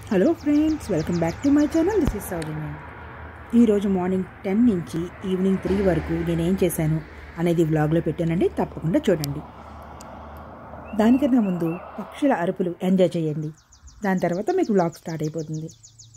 Hello friends welcome back to my channel this is Soujanya ఈరోజు morning ten నుంచి evening three వరకు నేనేం చేశాను అనేది వ్లాగ్లో పెట్టానండి తప్పకుండా చూడండి దానికన్నా ముందు పక్షుల అరుపులు ఎంజాయ్ చేయండి దాని తర్వాత మీకు వ్లాగ్ స్టార్ట్ అయిపోతుంది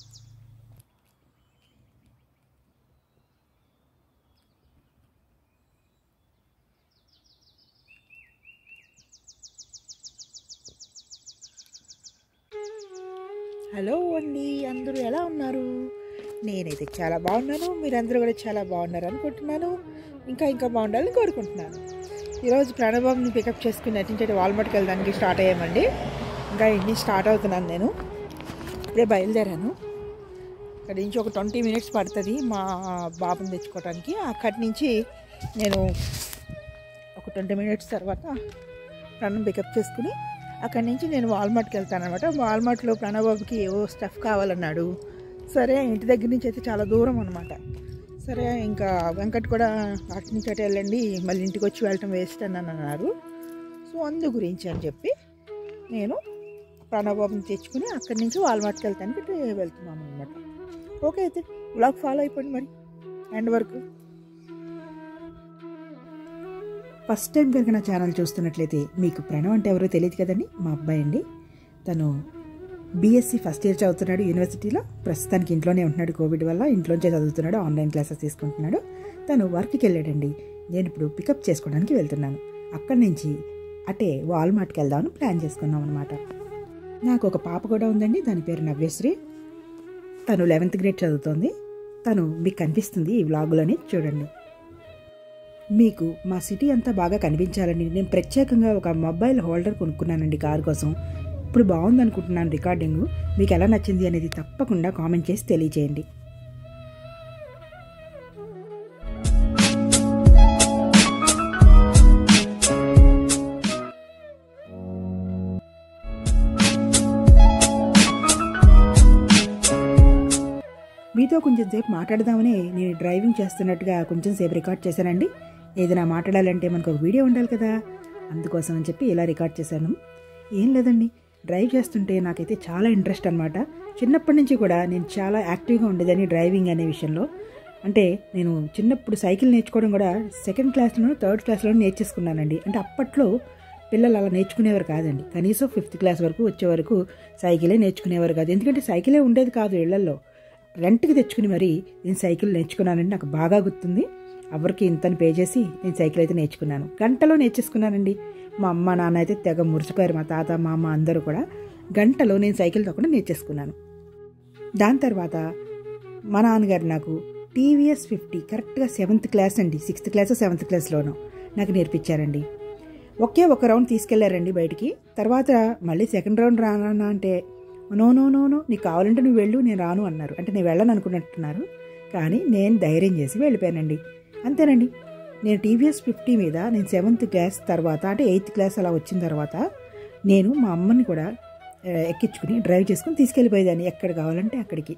హలో అండి అందరూ ఎలా ఉన్నారు నేనైతే చాలా బాగున్నాను మీరందరూ కూడా చాలా బాగున్నారు అనుకుంటున్నాను ఇంకా ఇంకా బాగుండాలని కోరుకుంటున్నాను ఈరోజు ప్రణబాబుని పికప్ చేసుకుని అటు వాల్మార్ట్కి వెళ్ళడానికి స్టార్ట్ అయ్యామండి ఇంకా ఇంటి స్టార్ట్ అవుతున్నాను నేను ఇప్పుడే బయలుదేరాను అక్కడి నుంచి ఒక ట్వంటీ మినిట్స్ పడుతుంది మా బాబుని తెచ్చుకోవడానికి అక్కడి నుంచి నేను ఒక ట్వంటీ మినిట్స్ తర్వాత ప్రణం పికప్ చేసుకుని అక్కడి నుంచి నేను వాల్మార్ట్కి వెళ్తాను అనమాట వాల్మార్ట్లో ప్రణబాబుకి ఏవో స్టఫ్ కావాలన్నాడు సరే ఇంటి దగ్గర నుంచి అయితే చాలా దూరం అనమాట సరే ఇంకా వెంకట్ కూడా అటు నుంచి అటు వెళ్ళండి మళ్ళీ ఇంటికి వచ్చి వెళ్ళటం వేస్ట్ అని అన్నారు సో అందు గురించి అని చెప్పి నేను ప్రణబాబుని తెచ్చుకుని అక్కడి నుంచి వాల్మార్ట్కి వెళ్తానికి ఇటు వెళ్తున్నాను అనమాట ఓకే అయితే బ్లాగ్ ఫాలో అయిపోండి మరి ఎండ్ వరకు ఫస్ట్ టైం కనుక నా ఛానల్ చూస్తున్నట్లయితే మీకు ప్రణవ్ అంటే ఎవరో తెలియదు కదండి మా అబ్బాయి అండి తను బీఎస్సీ ఫస్ట్ ఇయర్ చదువుతున్నాడు యూనివర్సిటీలో ప్రస్తుతానికి ఇంట్లోనే ఉంటున్నాడు కోవిడ్ వల్ల ఇంట్లోంచే చదువుతున్నాడు ఆన్లైన్ క్లాసెస్ తీసుకుంటున్నాడు తను వర్క్కి వెళ్ళాడండి నేను ఇప్పుడు పికప్ చేసుకోవడానికి వెళ్తున్నాను అక్కడి నుంచి అటే వాల్మార్ట్కి వెళ్దామని ప్లాన్ చేసుకున్నాం అనమాట నాకు ఒక పాప కూడా ఉందండి దాని పేరు నవ్యశ్రీ తను లెవెంత్ గ్రేడ్ చదువుతోంది తను మీకు కనిపిస్తుంది ఈ వ్లాగులని చూడండి మీకు మా సిటీ అంతా బాగా కనిపించాలని నేను ప్రత్యేకంగా ఒక మొబైల్ హోల్డర్ కొనుక్కున్నానండి కార్ కోసం ఇప్పుడు బాగుంది అనుకుంటున్నాను రికార్డింగ్ మీకు ఎలా నచ్చింది అనేది తప్పకుండా కామెంట్ చేసి తెలియజేయండి మీతో కొంచెం సేపు మాట్లాడదామని నేను డ్రైవింగ్ చేస్తున్నట్టుగా కొంచెం సేపు రికార్డ్ చేశానండి ఏదైనా మాట్లాడాలంటే మనకు ఒక వీడియో ఉండాలి కదా అందుకోసం అని చెప్పి ఇలా రికార్డ్ చేశాను ఏం లేదండి డ్రైవ్ చేస్తుంటే నాకైతే చాలా ఇంట్రెస్ట్ అనమాట చిన్నప్పటి నుంచి కూడా నేను చాలా యాక్టివ్గా ఉండేదని డ్రైవింగ్ అనే విషయంలో అంటే నేను చిన్నప్పుడు సైకిల్ నేర్చుకోవడం కూడా సెకండ్ క్లాస్లోనూ థర్డ్ క్లాస్లోనూ నేర్చేసుకున్నానండి అంటే అప్పట్లో పిల్లలు అలా నేర్చుకునేవారు కాదండి కనీసం ఫిఫ్త్ క్లాస్ వరకు వచ్చే వరకు సైకిలే నేర్చుకునేవారు కాదు ఎందుకంటే సైకిలే ఉండేది కాదు ఇళ్లలో రెంట్కి తెచ్చుకుని మరి నేను సైకిల్ నేర్చుకున్నానండి నాకు బాగా గుర్తుంది ఎవరికి ఇంతని పే చేసి నేను సైకిల్ అయితే నేర్చుకున్నాను గంటలో నేర్చేసుకున్నానండి మా అమ్మ నాన్న అయితే తెగ మురిచిపోయారు మా తాత మా అమ్మ అందరూ కూడా గంటలో నేను సైకిల్ తొక్కడం నేర్చేసుకున్నాను దాని తర్వాత మా నాన్నగారు నాకు టీవీఎస్ ఫిఫ్టీ కరెక్ట్గా సెవెంత్ క్లాస్ అండి సిక్స్త్ క్లాస్ సెవెంత్ క్లాస్లోనూ నాకు నేర్పించారండి ఒకే ఒక రౌండ్ తీసుకెళ్లారండి బయటికి తర్వాత మళ్ళీ సెకండ్ రౌండ్ రానా అంటే నో నో నో నో నీకు కావాలంటే నువ్వు వెళ్ళు నేను రాను అన్నారు అంటే నేను వెళ్ళను అనుకున్నట్టున్నారు కానీ నేను ధైర్యం చేసి వెళ్ళిపోయానండి అంతేనండి నేను టీవీఎస్ ఫిఫ్టీ మీద నేను సెవెంత్ క్లాస్ తర్వాత అంటే ఎయిత్ క్లాస్ అలా వచ్చిన తర్వాత నేను మా అమ్మని కూడా ఎక్కించుకుని డ్రైవ్ చేసుకుని తీసుకెళ్ళిపోయేదాన్ని ఎక్కడ కావాలంటే అక్కడికి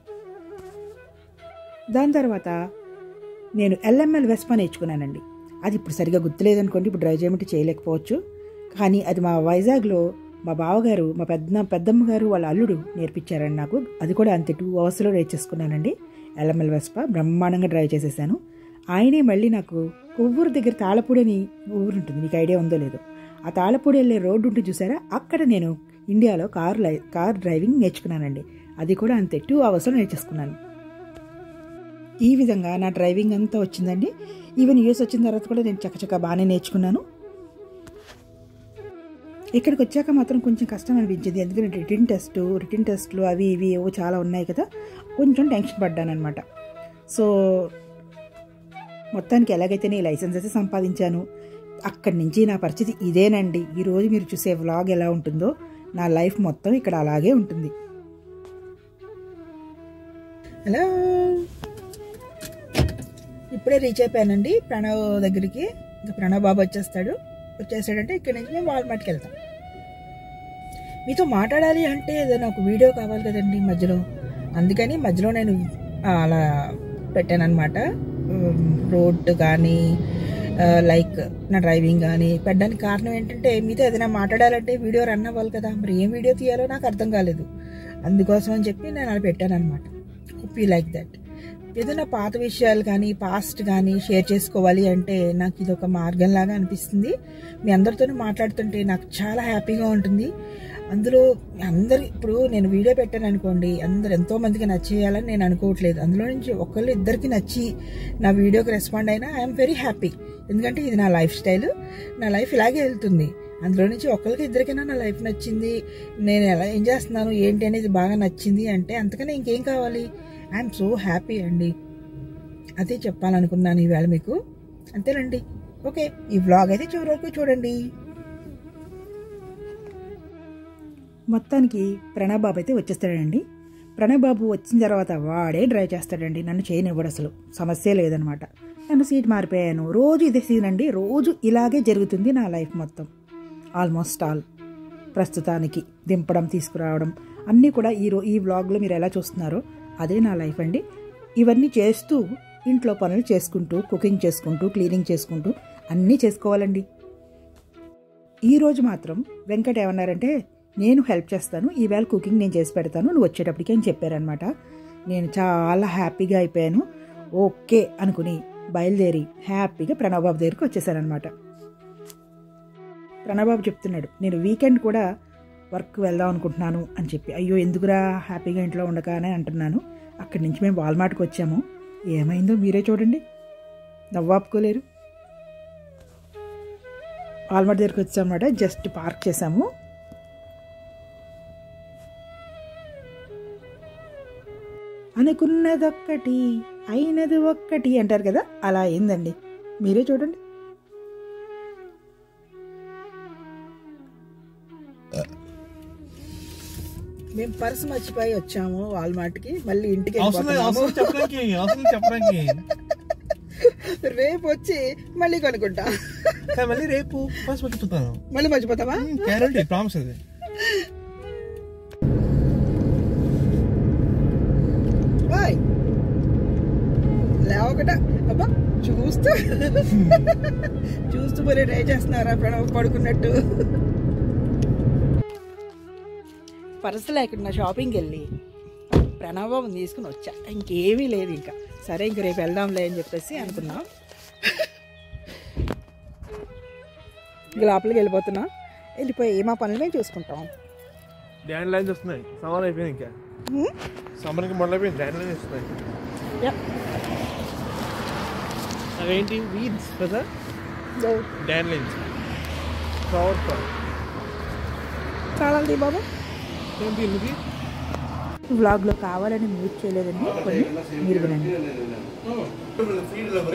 దాని తర్వాత నేను ఎల్ఎంఎల్ వెస్పా నేర్చుకున్నానండి అది ఇప్పుడు సరిగా గుర్తులేదనుకోండి ఇప్పుడు డ్రైవ్ చేయమంటే చేయలేకపోవచ్చు కానీ అది మా వైజాగ్లో మా బావగారు మా పెద్ద పెద్దమ్మ గారు వాళ్ళ అల్లుడు నేర్పించారండి నాకు అది కూడా అంతే టూ అవర్స్లో నేర్చేసుకున్నానండి ఎల్ఎంఎల్ వెస్పా బ్రహ్మాండంగా డ్రైవ్ చేసేసాను ఆయనే మళ్ళీ నాకు కొవ్వూరు దగ్గర తాళపూడి అని ఊరు ఉంటుంది మీకు ఐడియా ఉందో లేదో ఆ తాళపూడి వెళ్ళే రోడ్డు ఉంటుంది చూసారా అక్కడ నేను ఇండియాలో కార్ లై కార్ డ్రైవింగ్ నేర్చుకున్నానండి అది కూడా అంతే టూ అవర్స్లో నేర్చేసుకున్నాను ఈ విధంగా నా డ్రైవింగ్ అంతా వచ్చిందండి ఈవెన్ యూఎస్ వచ్చిన తర్వాత కూడా నేను చక్కచక్క బాగానే నేర్చుకున్నాను ఇక్కడికి వచ్చాక మాత్రం కొంచెం కష్టం అనిపించింది ఎందుకంటే రిటర్న్ టెస్ట్ రిటర్న్ టెస్ట్లు అవి ఇవి ఏవో చాలా ఉన్నాయి కదా కొంచెం టెన్షన్ పడ్డాను అనమాట సో మొత్తానికి ఎలాగైతే నేను లైసెన్స్ అయితే సంపాదించాను అక్కడి నుంచి నా పరిస్థితి ఇదేనండి ఈరోజు మీరు చూసే వ్లాగ్ ఎలా ఉంటుందో నా లైఫ్ మొత్తం ఇక్కడ అలాగే ఉంటుంది హలో ఇప్పుడే రీచ్ అయిపోయానండి ప్రణవ్ దగ్గరికి ఇంకా ప్రణవ్ బాబు వచ్చేస్తాడు వచ్చేసాడంటే ఇక్కడి నుంచి మేము వాల్మార్ట్కి వెళ్తాం మీతో మాట్లాడాలి అంటే ఏదైనా ఒక వీడియో కావాలి కదండి మధ్యలో అందుకని మధ్యలో నేను అలా పెట్టాను అనమాట రోడ్ కానీ లైక్ నా డ్రైవింగ్ కానీ పెట్టడానికి కారణం ఏంటంటే మీతో ఏదైనా మాట్లాడాలంటే వీడియో రన్ అవ్వాలి కదా మరి ఏం వీడియో తీయాలో నాకు అర్థం కాలేదు అందుకోసం అని చెప్పి నేను అలా పెట్టాను అనమాట హోప్ యూ లైక్ దట్ ఏదైనా పాత విషయాలు కానీ పాస్ట్ కానీ షేర్ చేసుకోవాలి అంటే నాకు ఇది ఒక మార్గం లాగా అనిపిస్తుంది మీ అందరితోనూ మాట్లాడుతుంటే నాకు చాలా హ్యాపీగా ఉంటుంది అందులో అందరు ఇప్పుడు నేను వీడియో పెట్టాను అనుకోండి అందరు ఎంతో మందికి నచ్చేయాలని నేను అనుకోవట్లేదు అందులో నుంచి ఒకళ్ళు ఇద్దరికి నచ్చి నా వీడియోకి రెస్పాండ్ అయినా ఐఎమ్ వెరీ హ్యాపీ ఎందుకంటే ఇది నా లైఫ్ స్టైల్ నా లైఫ్ ఇలాగే వెళ్తుంది అందులో నుంచి ఒకరికి ఇద్దరికైనా నా లైఫ్ నచ్చింది నేను ఎలా ఏం చేస్తున్నాను ఏంటి అనేది బాగా నచ్చింది అంటే అంతకనే ఇంకేం కావాలి ఐఎమ్ సో హ్యాపీ అండి అదే చెప్పాలనుకున్నాను ఈవేళ మీకు అంతేనండి ఓకే ఈ వ్లాగ్ అయితే చివరి వరకు చూడండి మొత్తానికి ప్రణబ్ బాబు అయితే వచ్చేస్తాడండి ప్రణబ్ బాబు వచ్చిన తర్వాత వాడే డ్రైవ్ చేస్తాడండి నన్ను చేయనివ్వడు అసలు సమస్య లేదనమాట నన్ను సీట్ మారిపోయాను రోజు ఇదే సీన్ అండి రోజు ఇలాగే జరుగుతుంది నా లైఫ్ మొత్తం ఆల్మోస్ట్ ఆల్ ప్రస్తుతానికి దింపడం తీసుకురావడం అన్నీ కూడా ఈ రో ఈ వ్లాగ్లో మీరు ఎలా చూస్తున్నారో అదే నా లైఫ్ అండి ఇవన్నీ చేస్తూ ఇంట్లో పనులు చేసుకుంటూ కుకింగ్ చేసుకుంటూ క్లీనింగ్ చేసుకుంటూ అన్నీ చేసుకోవాలండి ఈ రోజు మాత్రం వెంకట్ ఏమన్నారంటే నేను హెల్ప్ చేస్తాను ఈవేళ కుకింగ్ నేను చేసి పెడతాను నువ్వు వచ్చేటప్పటికి అని చెప్పారనమాట నేను చాలా హ్యాపీగా అయిపోయాను ఓకే అనుకుని బయలుదేరి హ్యాపీగా ప్రణవబాబు దగ్గరికి వచ్చేసానమాట ప్రణవబాబు చెప్తున్నాడు నేను వీకెండ్ కూడా వర్క్ వెళ్దాం అనుకుంటున్నాను అని చెప్పి అయ్యో ఎందుకురా హ్యాపీగా ఇంట్లో ఉండక అని అంటున్నాను అక్కడి నుంచి మేము వాల్మార్ట్కి వచ్చాము ఏమైందో మీరే చూడండి నవ్వాపుకోలేరు వాల్మార్ట్ దగ్గరికి వచ్చామన్నమాట జస్ట్ పార్క్ చేసాము అనుకున్నదొక్కటి అయినది ఒక్కటి అంటారు కదా అలా అయిందండి మీరే చూడండి మేము పర్స్ మర్చిపోయి వచ్చాము వాల్మార్ట్కి మళ్ళీ ఇంటికి అవసరం లేదు, వెళ్ళిపోతున్నాము. అవసరం చెప్పడానికి అవసరం చెప్పడానికి రేపు వచ్చి మళ్ళీ కొనుక్కుంటా కానీ మళ్ళీ రేపు ఫస్ట్ మర్చిపోతాను మళ్ళీ మర్చిపోతావా గ్యారంటీ ప్రామిస్ అది బాయ్ లేవకట అబ్బా చూస్తూ చూస్తూ మరి ట్రై చేస్తున్నారా ప్రణవ్ పడుకున్నట్టు పర్సు లేకుండా షాపింగ్కి వెళ్ళి ప్రణవం తీసుకుని వచ్చా ఇంకేమీ లేదు ఇంకా సరే ఇంక రేపు వెళ్దాంలే అని చెప్పేసి అనుకున్నాం ఇంక లోపలికి వెళ్ళిపోతున్నా వెళ్ళిపోయి మా పనులు మేము చూసుకుంటాం డాండ్ లైన్స్ వస్తున్నాయి సమ్మర్ అయిపోయింది ఇంకా హ్మ్? సమ్మర్కి మొదలైపోయింది డాండ్ లైన్స్ వస్తున్నాయి యా. అవేంటి వీడ్స్ కదా ఇదో డాండ్ లైన్స్ ఫ్లవర్ ఫ్లవర్ చాలండి బాబు ఏంటి ఇది వ్లాగ్లో కావాలని మ్యూట్ చేయలేదండి కొన్ని మీరు వినండి ఫ్రీ డెలివరీ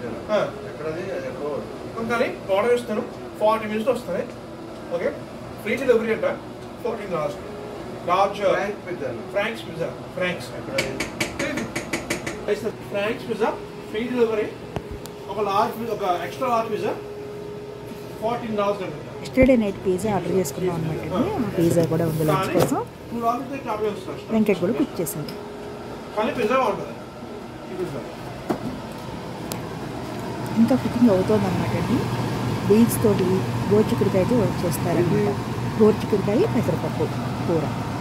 కానీ ఆర్డర్ ఇస్తాను ఫార్టీ మినిట్స్ వస్తాయి ఓకే ఫ్రీ డెలివరీ అంట fourteen last large franks pizza franks franks pizza free delivery ఒక లార్జ్ ఒక extra large pizza fourteen dollars అంట ఎస్టర్డే నైట్ పిజ్జా ఆర్డర్ చేసుకున్నాం అనమాట అండి ఆ పిజ్జా కూడా ఉంది లంచ్ కానీ కోసం టూ డాలర్స్ యాభై వస్తుంది వెంకట్ కూడా కుక్ చేసింది కానీ పిజ్జా బాగుంటుంది ఈ పిజ్జా ఇంకా కుకింగ్ అవుతుంది అనమాట అండి బీన్స్ తోటి గోర్చికుడికాయ అయితే చేస్తారనమాట గోర్చికుడికాయ పెసరపప్పు కూర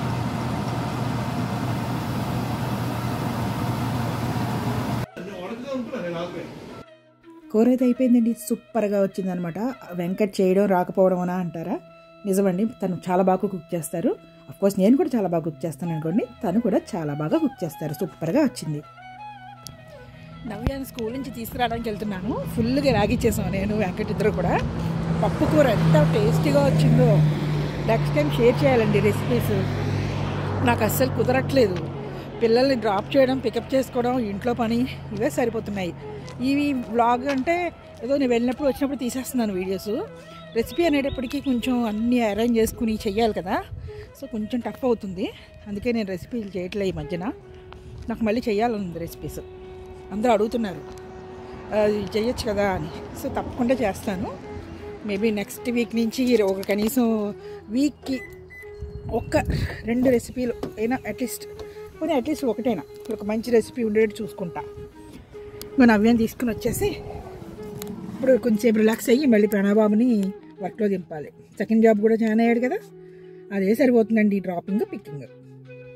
ఆర్డర్ అనుకున్నాను నేను ఆల్రెడీ కూర అయితే అయిపోయిందండి సూపర్గా వచ్చిందనమాట వెంకట్ చేయడం రాకపోవడం అనా అంటారా నిజమండి తను చాలా బాగా కుక్ చేస్తారు కోర్స్ నేను కూడా చాలా బాగా కుక్ చేస్తాను అనుకోండి తను కూడా చాలా బాగా కుక్ చేస్తారు సూపర్గా వచ్చింది నవ్యాన్ని స్కూల్ నుంచి తీసుకురావడానికి వెళ్తున్నాను ఫుల్గా రాగిచ్చేసాం నేను వెంకట్ ఇద్దరు కూడా పప్పు కూర ఎంత టేస్టీగా వచ్చిందో నెక్స్ట్ టైం షేర్ చేయాలండి రెసిపీస్ నాకు అస్సలు కుదరట్లేదు పిల్లల్ని డ్రాప్ చేయడం పికప్ చేసుకోవడం ఇంట్లో పని ఇవే సరిపోతున్నాయి ఇవి వ్లాగ్ అంటే ఏదో నేను వెళ్ళినప్పుడు వచ్చినప్పుడు తీసేస్తున్నాను వీడియోస్ రెసిపీ అనేటప్పటికీ కొంచెం అన్నీ అరేంజ్ చేసుకుని చెయ్యాలి కదా సో కొంచెం టఫ్ అవుతుంది అందుకే నేను రెసిపీలు చేయట్లే ఈ మధ్యన నాకు మళ్ళీ చేయాలనుంది రెసిపీస్ అందరూ అడుగుతున్నారు అది చేయొచ్చు కదా అని సో తప్పకుండా చేస్తాను మేబీ నెక్స్ట్ వీక్ నుంచి ఒక కనీసం వీక్కి ఒక్క రెండు రెసిపీలు అయినా అట్లీస్ట్ పోనీ అట్లీస్ట్ ఒకటైనా ఒక మంచి రెసిపీ ఉండేట్టు చూసుకుంటా ఇంకా నవ్యాన్ని తీసుకుని వచ్చేసి ఇప్పుడు కొంచెంసేపు రిలాక్స్ అయ్యి మళ్ళీ ప్రణాబాబుని వర్క్లో దింపాలి సెకండ్ జాబ్ కూడా జాయిన్ అయ్యాడు కదా అదే సరిపోతుందండి డ్రాపింగ్ పిక్కింగ్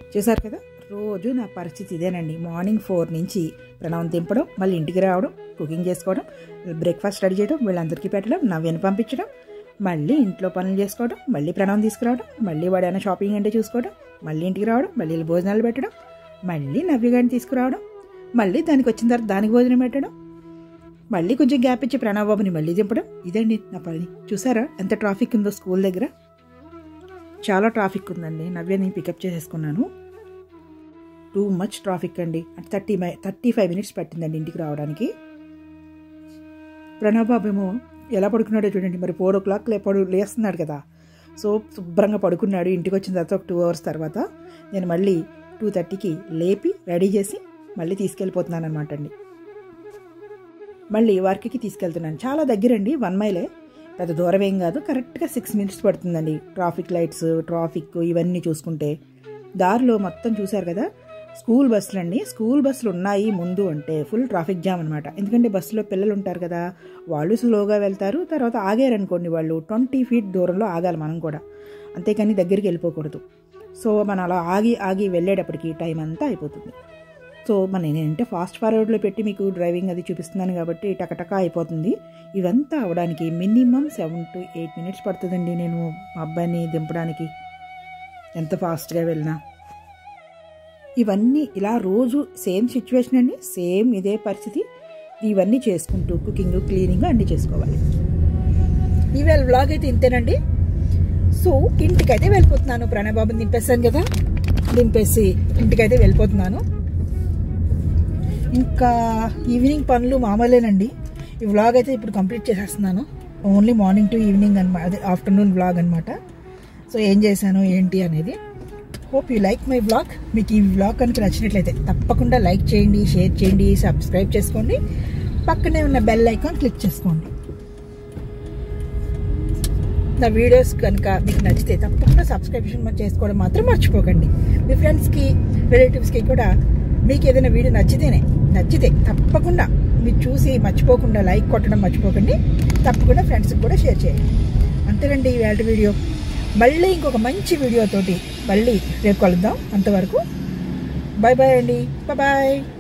చూసారు కదా రోజు నా పరిస్థితి ఇదేనండి మార్నింగ్ ఫోర్ నుంచి ప్రణవం దింపడం మళ్ళీ ఇంటికి రావడం కుకింగ్ చేసుకోవడం బ్రేక్ఫాస్ట్ రెడీ చేయడం వీళ్ళందరికీ పెట్టడం నవ్యను పంపించడం మళ్ళీ ఇంట్లో పనులు చేసుకోవడం మళ్ళీ ప్రణవం తీసుకురావడం మళ్ళీ వాడైనా షాపింగ్ అంటే చూసుకోవడం మళ్ళీ ఇంటికి రావడం మళ్ళీ వీళ్ళు భోజనాలు పెట్టడం మళ్ళీ నవ్య గారిని తీసుకురావడం మళ్ళీ దానికి వచ్చిన తర్వాత దానికి భోజనం పెట్టడం మళ్ళీ కొంచెం గ్యాప్ ఇచ్చి ప్రణవ్ బాబుని మళ్ళీ దింపడం ఇదండి నా పని చూసారా ఎంత ట్రాఫిక్ ఉందో స్కూల్ దగ్గర చాలా ట్రాఫిక్ ఉందండి నవ్యని పికప్ చేసేసుకున్నాను టూ మచ్ ట్రాఫిక్ అండి thirty my thirty five minutes పట్టిందండి ఇంటికి రావడానికి ప్రణవ్ బాబు ఏమో ఎలా పడుకున్నాడో చూడండి మరి ఫోర్ ఓ క్లాక్ లేపడు లేస్తున్నాడు కదా సో శుభ్రంగా పడుకున్నాడు ఇంటికి వచ్చిన తర్వాత ఒక టూ అవర్స్ తర్వాత నేను మళ్ళీ టూ థర్టీకి లేపి రెడీ చేసి మళ్ళీ తీసుకెళ్ళిపోతున్నాను అనమాట అండి మళ్ళీ వర్క్కి తీసుకెళ్తున్నాను చాలా దగ్గరండి వన్ మైలే పెద్ద దూరం ఏం కాదు కరెక్ట్గా సిక్స్ మినిట్స్ పడుతుందండి ట్రాఫిక్ లైట్స్ ట్రాఫిక్ ఇవన్నీ చూసుకుంటే దారిలో మొత్తం చూశారు కదా స్కూల్ బస్సులు అండి స్కూల్ బస్సులు ఉన్నాయి ముందు అంటే ఫుల్ ట్రాఫిక్ జామ్ అనమాట ఎందుకంటే బస్సులో పిల్లలు ఉంటారు కదా వాళ్ళు స్లోగా వెళ్తారు తర్వాత ఆగారనుకోండి వాళ్ళు ట్వంటీ ఫీట్ దూరంలో ఆగాలి మనం కూడా అంతేకాని దగ్గరికి వెళ్ళిపోకూడదు సో మనం అలా ఆగి ఆగి వెళ్ళేటప్పటికి టైం అంతా అయిపోతుంది సో మన నేనంటే ఫాస్ట్ ఫార్వర్డ్లో పెట్టి మీకు డ్రైవింగ్ అది చూపిస్తున్నాను కాబట్టి టకటక అయిపోతుంది ఇదంతా అవడానికి minimum seven to eight minutes పడుతుందండి నేను మా అబ్బాయిని దింపడానికి ఎంత ఫాస్ట్గా వెళ్ళినా ఇవన్నీ ఇలా రోజు సేమ్ సిచ్యువేషన్ అండి సేమ్ ఇదే పరిస్థితి ఇవన్నీ చేసుకుంటూ కుకింగ్ క్లీనింగ్ అన్నీ చేసుకోవాలి ఈవేళ వ్లాగ్ అయితే ఇంతేనండి సో ఇంటికైతే వెళ్ళిపోతున్నాను ప్రణయబాబుని దింపేస్తాను కదా దింపేసి ఇంటికైతే వెళ్ళిపోతున్నాను ఇంకా ఈవినింగ్ పనులు మామూలేనండి ఈ వ్లాగ్ అయితే ఇప్పుడు కంప్లీట్ చేసేస్తున్నాను ఓన్లీ మార్నింగ్ టు ఈవినింగ్ అనమాట అదే ఆఫ్టర్నూన్ వ్లాగ్ అనమాట సో ఏం చేశాను ఏంటి అనేది hope you like my vlog మీకు ఈ వ్లాగ్ కనుక నచ్చినట్లయితే తప్పకుండా లైక్ చేయండి షేర్ చేయండి సబ్స్క్రైబ్ చేసుకోండి పక్కనే ఉన్న బెల్ ఐకాన్ క్లిక్ చేసుకోండి నా వీడియోస్ కనుక మీకు నచ్చితే తప్పకుండా సబ్స్క్రిప్షన్ చేసుకోవడం మాత్రం మర్చిపోకండి మీ ఫ్రెండ్స్కి రిలేటివ్స్కి కూడా మీకు ఏదైనా వీడియో నచ్చితేనే నచ్చితే తప్పకుండా మీరు చూసి మర్చిపోకుండా లైక్ కొట్టడం మర్చిపోకండి తప్పకుండా ఫ్రెండ్స్కి కూడా షేర్ చేయండి అంతేనండి ఈ వేళ వీడియో మళ్ళీ ఇంకొక మంచి వీడియోతోటి మళ్ళీ రేపు కలుద్దాం అంతవరకు బాయ్ బాయ్ అండి బాయ్